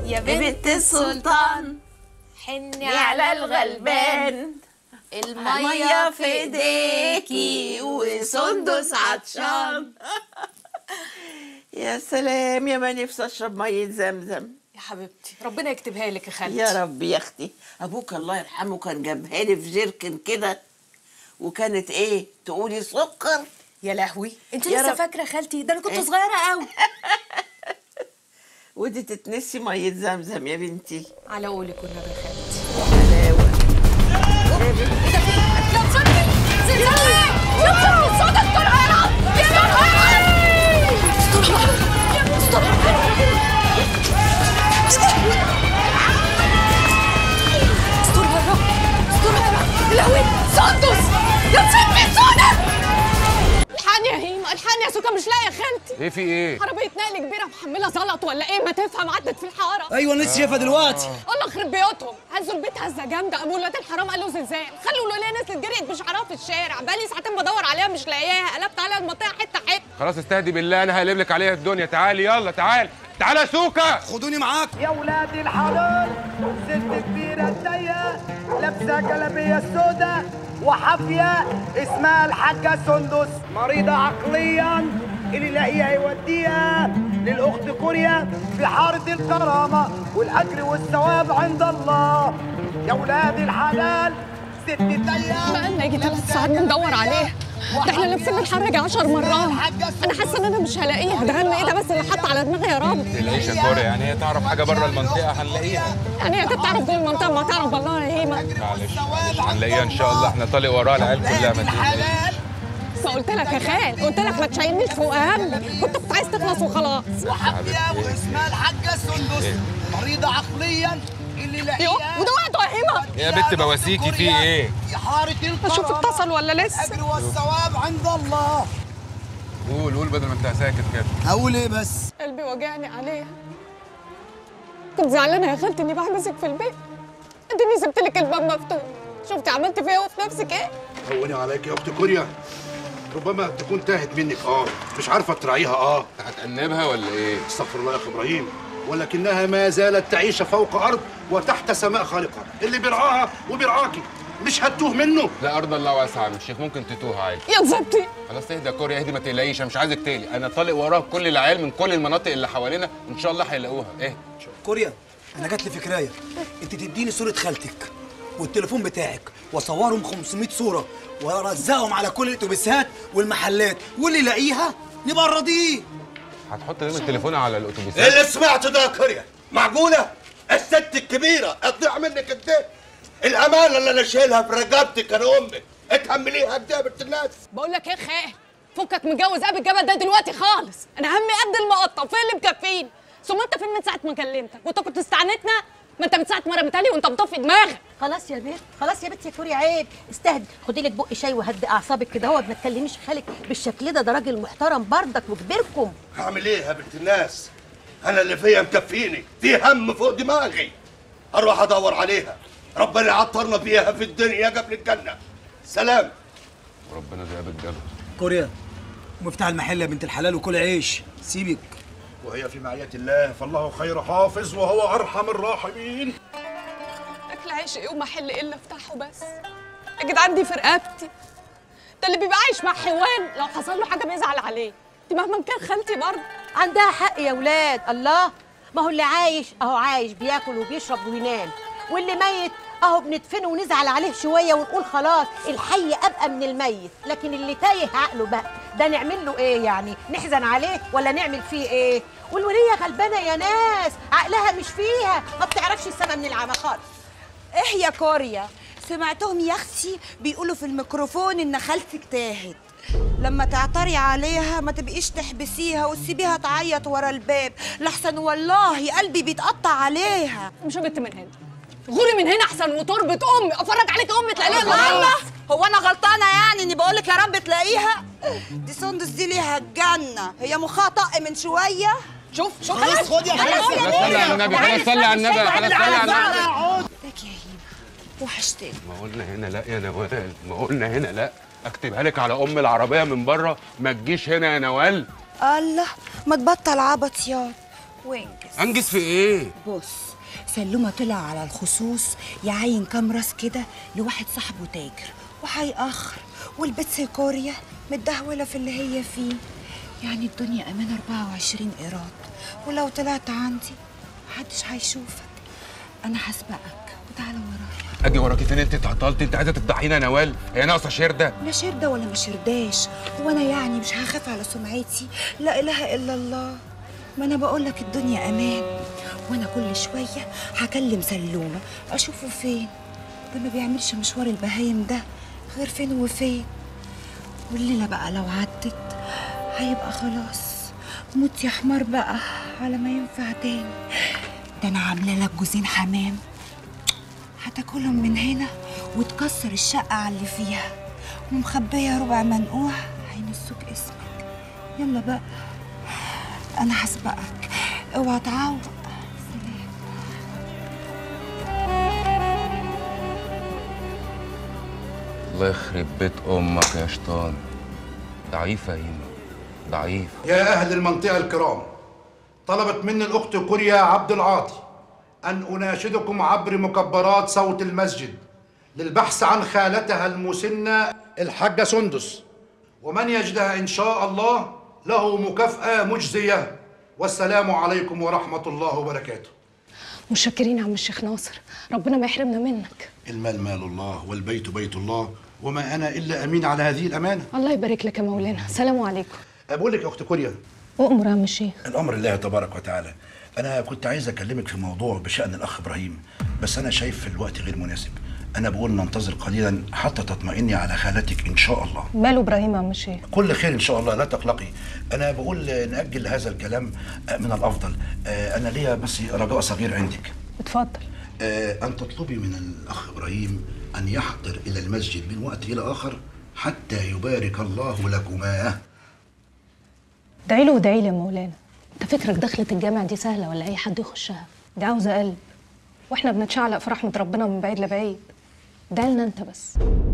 يا بنت السلطان حني على الغلبان المية في ايديكي وسندس عطشان يا سلام يا ما نفسي اشرب مية زمزم يا حبيبتي ربنا يكتبها لك يا خالتي يا رب يا اختي ابوك الله يرحمه كان جابها لي في جيركن كده وكانت ايه تقولي سكر يا لهوي انت يا لسه رب. فاكره خالتي ده انا كنت إيه؟ صغيره قوي ودي تتنسي مية زمزم يا بنتي على قولك والنبي يا خالتي حلاوة لو صدق زلزال لو صدق صوتك طلع يا استرها يا رب استرها يا رب لهوي سندس يا تسمي سودا الحقني يا هيما الحقني يا سوكا مش لاقيه خالتي ايه في ايه؟ عربية نقل كبيرة محملة زلط ولا ايه ما تفهم عدت في الحارة ايوه انا لسه شايفها دلوقتي الله يخرب بيوتهم هزوا البيت هزة جامدة قاموا ولاد الحرام قالوا زلزال خلوا الولية نزلت جريت بشعرها في الشارع بقالي ساعتين بدور عليها مش لاقياها قلبت عليها المنطقة حتة حتة خلاص استهدي بالله انا هقلب لك عليها الدنيا تعالي يلا تعال تعال يا سوكا خدوني معاكم يا ولاد الحلال ست كبيرة الضيقة لابسة جلابية السوداء وحافية اسمها الحاجة سندس مريضة عقليا اللي يلاقيها يوديها للأخت كوريا في حارة الكرامة والأجر والثواب عند الله يا ولاد الحلال ست ضيقة بقالنا يجي ثلاث ساعات بندور عليها ده احنا لابسين الحرج عشر مرات انا حاسه ان انا مش هلاقيها ده غنى ايه ده بس اللي حط على دماغي يا رب تلاقيش يا كوريا يعني هي تعرف حاجه بره المنطقه هنلاقيها يعني هي كانت تعرف جوه المنطقه ما تعرف والله يا هيما معلش معلش هنلاقيها ان شاء الله احنا طالق وراها العيال كلها ما تقلقش. ما قلت لك يا خال قلت لك ما تشيلنيش فوق همي كنت كنت عايز تخلص وخلاص وحافية واسمها الحاجة سندس مريضة عقليا اللي يو يلاقيها وده وقته يا هيما يا بنت بواسيكي في ايه؟ في حارة اشوف الكرامة اتصل ولا لسه الأجر والثواب عند الله قول قول بدل ما انت ساكت كده هقول ايه بس قلبي وجعني عليها كنت زعلانه يا خالتي اني بحبسك في البيت اديني سبت لك الباب مفتوح شفتي عملت فيا وفي نفسك ايه هوني عليك يا اخت كوريا ربما تكون تاهت منك اه مش عارفه تراعيها اه هتأنبها ولا ايه؟ استغفر الله يا اخ ابراهيم ولكنها ما زالت تعيش فوق ارض وتحت سماء خالقها اللي بيرعاها وبيرعاكي مش هتوه منه لا ارض الله واسعه يا الشيخ ممكن تتوه عادي يا زبطي خلاص اهدى يا كوريا اهدي ما تقلقيش انا مش عايزك تقلق انا طالق وراها كل العيال من كل المناطق اللي حوالينا ان شاء الله هيلاقوها ايه كوريا انا جات لي فكرايه انت تديني صوره خالتك والتليفون بتاعك واصورهم 500 صوره وارزقهم على كل الاتوبيسات والمحلات واللي يلاقيها نبقى نراضيه هتحط رقم التليفون على الاتوبيسات ايه اللي سمعته ده يا كوريا معقوله الست الكبيره تضيع منك قد ايه الامانه اللي انا شايلها في رقبتك انا امك اتحمليها قد ايه يا بنت الناس بقول لك ايه خال فكك متجوز ابي الجبل ده دلوقتي خالص انا همي قد المقطع فين اللي مكفيني ثم انت فين من ساعه ما كلمتك وانت كنت استعنتنا ما انت من ساعه ما رميتها لي وانت مطفي دماغك خلاص يا بنت خلاص يا بنت يا كوري عيب استهدي خدي لك بق شاي وهدي اعصابك كده هو ما تكلميش خالك بالشكل ده ده راجل محترم بردك وكبيركم هعمل ايه يا بنت الناس انا اللي فيا مكفيني في هم فوق دماغي اروح ادور عليها ربنا يعطرنا فيها في الدنيا قبل الجنه سلام وربنا ذئاب الجبل كوريا مفتاح المحل يا بنت الحلال وكل عيش سيبك وهي في معية الله فالله خير حافظ وهو ارحم الراحمين اكل عيش ايه ومحل ايه اللي افتحه بس يا جدعان دي في رقبتي ده اللي بيبقى عايش مع حيوان لو حصل له حاجه بيزعل عليه دي مهما كان خالتي برضه عندها حق يا ولاد الله ما هو اللي عايش اهو عايش بياكل وبيشرب وينام واللي ميت اهو بندفنه ونزعل عليه شويه ونقول خلاص الحي ابقى من الميت لكن اللي تايه عقله بقى ده نعمل له ايه يعني نحزن عليه ولا نعمل فيه ايه والوليه غلبانه يا ناس عقلها مش فيها ما بتعرفش السما من العمى خالص ايه يا كوريا سمعتهم يا اختي بيقولوا في الميكروفون ان خالتك تاهت لما تعتري عليها ما تبقيش تحبسيها وتسيبيها تعيط ورا الباب لحسن والله قلبي بيتقطع عليها مش بنت من هنا غوري من هنا احسن وتربة امي افرج عليك امي تلاقيها الله الله هو انا غلطانه يعني اني بقول لك يا رب تلاقيها دي سندس دي ليها الجنه هي مخها طق من شويه شوف شوف خلاص خد يا خلاص صلي على النبي خلاص صلي على النبي خلاص صلي على النبي لك يا هيما وحشتني ما قلنا هنا لا يا نوال ما قلنا هنا لا اكتبها لك على ام العربيه من بره ما تجيش هنا يا نوال الله ما تبطل عبط ياض وانجز انجز في ايه بص سلومة طلع على الخصوص يعين كام راس كده لواحد صاحبه تاجر وهيأخر والبت سيكوريا متدهولة في اللي هي فيه يعني الدنيا أمان 24 إيراد ولو طلعت عندي محدش هيشوفك أنا هسبقك وتعالى ورايا اجي وراكي فين انت اتعطلت انت عايزه تفضحينا يا نوال هي ناقصه شرده لا شردة ولا ما شرداش هو أنا يعني مش هخاف على سمعتي لا إله إلا الله ما أنا بقولك الدنيا أمان وأنا كل شوية هكلم سلومة أشوفه فين ده ما بيعملش مشوار البهايم ده غير فين وفين والليلة بقى لو عدت هيبقى خلاص موت يا حمار بقى على ما ينفع تاني ده أنا عاملة لك جوزين حمام هتاكلهم من هنا وتكسر الشقة على اللي فيها ومخبية ربع منقوع هينسوك اسمك يلا بقى أنا هسبقك اوعى تعوق سلام الله يخرب بيت امك يا شيطان ضعيفه يا هيما ضعيف يا أهل المنطقة الكرام طلبت مني الأخت كوريا عبد العاطي أن أناشدكم عبر مكبرات صوت المسجد للبحث عن خالتها المسنة الحاجة سندس ومن يجدها إن شاء الله له مكافأة مجزية والسلام عليكم ورحمة الله وبركاته متشكرين يا عم الشيخ ناصر ربنا ما يحرمنا منك المال مال الله والبيت بيت الله وما أنا إلا أمين على هذه الأمانة الله يبارك لك يا مولانا سلام عليكم بقول لك يا أخت كوريا أؤمر يا عم الشيخ الامر الله تبارك وتعالى انا كنت عايز اكلمك في موضوع بشان الاخ ابراهيم بس انا شايف الوقت غير مناسب انا بقول ننتظر قليلا حتى تطمئني على خالتك ان شاء الله ماله ابراهيم يا عم الشيخ كل خير ان شاء الله لا تقلقي انا بقول ناجل هذا الكلام من الافضل آه، انا ليا بس رجاء صغير عندك اتفضل آه، ان تطلبي من الاخ ابراهيم ان يحضر الى المسجد من وقت الى اخر حتى يبارك الله لكما ادعي له وادعي لي يا مولانا انت فكرك دخلة الجامع دي سهلة ولا أي حد يخشها دي عاوزة قلب واحنا بنتشعلق في رحمة ربنا من بعيد لبعيد ادعي لنا انت بس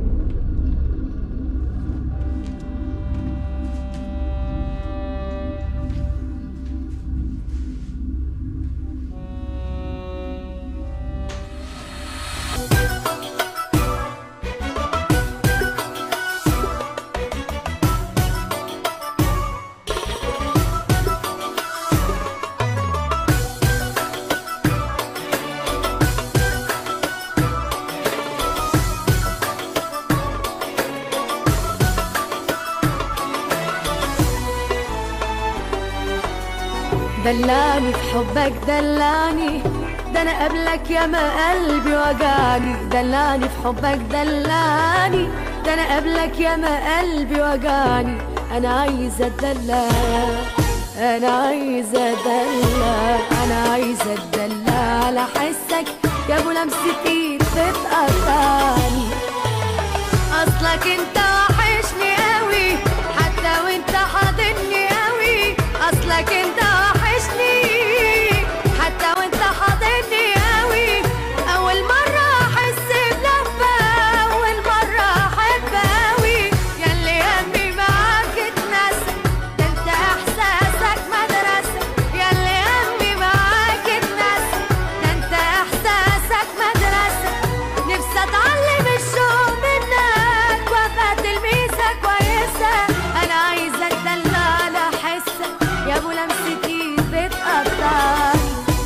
دلاني في حبك دلاني ده انا قبلك يا ما قلبي وجعني دلاني في حبك دلاني ده انا قبلك يا ما قلبي وجعني انا عايزه اتدلع انا عايزه اتدلع انا عايزه اتدلع على حسك يا ابو لمسه ايد بتقطعني اصلك انت وحشني قوي حتى وانت حاضني قوي اصلك انت وحشني حتى وانت حاضني قوي اول مره احس بلفه اول مره احب قوي ياللي همي معاك اتنسى ده انت احساسك مدرسه ياللي همي معاك اتنسى ده انت احساسك مدرسه نفسي اتعلم الشوق منك وابقى تلميذه كويسه انا عايزه اتدلع على حسك يا ابو لمسه ايد بتقطعني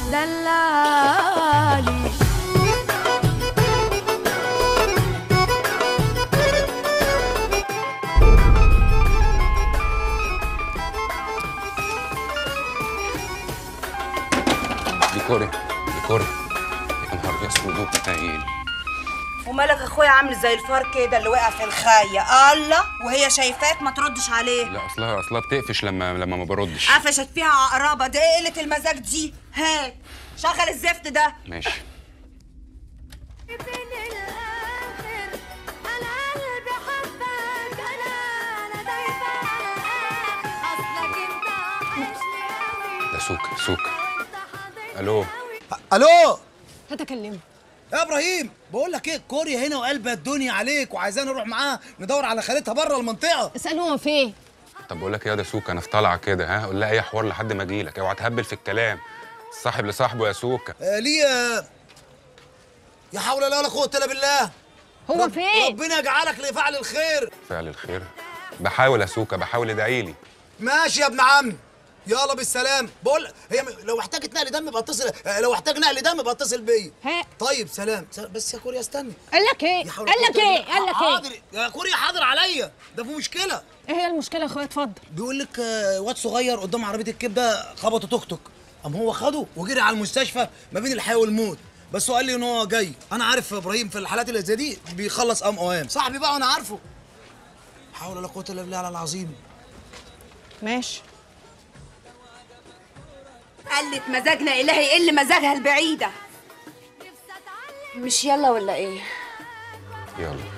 دلعني دي كوري دي كوري يا نهار اسود وبتايل ومالك اخويا عامل زي الفار كده اللي وقع في الخايه الله وهي شايفاك ما تردش عليه لا اصلها اصلها بتقفش لما لما ما بردش قفشت فيها عقربه دي ايه قله المزاج دي هات شغل الزفت ده ماشي ده سوكا سوكا الو الو هتكلمه يا ابراهيم بقول لك ايه كوريا هنا وقلبها الدنيا عليك وعايزانا نروح معاها ندور على خالتها بره المنطقه اساله هو فين طب بقول لك ايه يا ده سوكا انا في طالعه كده ها قول لها اي حوار لحد ما اجي لك اوعى تهبل في الكلام صاحب لصاحبه يا سوكا آه ليه آه، يا حول الله ولا قوه الا بالله هو رب- فين؟ ربنا يجعلك لفعل الخير فعل الخير بحاول يا سوكا بحاول ادعي لي ماشي يا ابن عمي يلا بالسلام بقول هي م- لو احتاجت نقل دم يبقى اتصل آه، لو احتاج نقل دم يبقى اتصل بيا ها طيب سلام سلام. بس يا كوريا استني قال لك ايه؟ يا حول قال ولا لك قوة إلا ايه؟ بالله. قال لك ايه؟ حاضر يا كوريا حاضر عليا ده في مشكله ايه هي المشكله يا اخويا اتفضل بيقول لك آه، واد صغير قدام عربيه الكبده خبطه توك توك قام هو خده وجري على المستشفى ما بين الحياه والموت بس هو قال لي ان هو جاي انا عارف ابراهيم في الحالات اللي زي دي بيخلص ام اوام صاحبي بقى وانا عارفه حول ولا قوه الا بالله على العظيم ماشي قلت مزاجنا إلهي يقل مزاجها البعيدة مش يلا ولا ايه يلا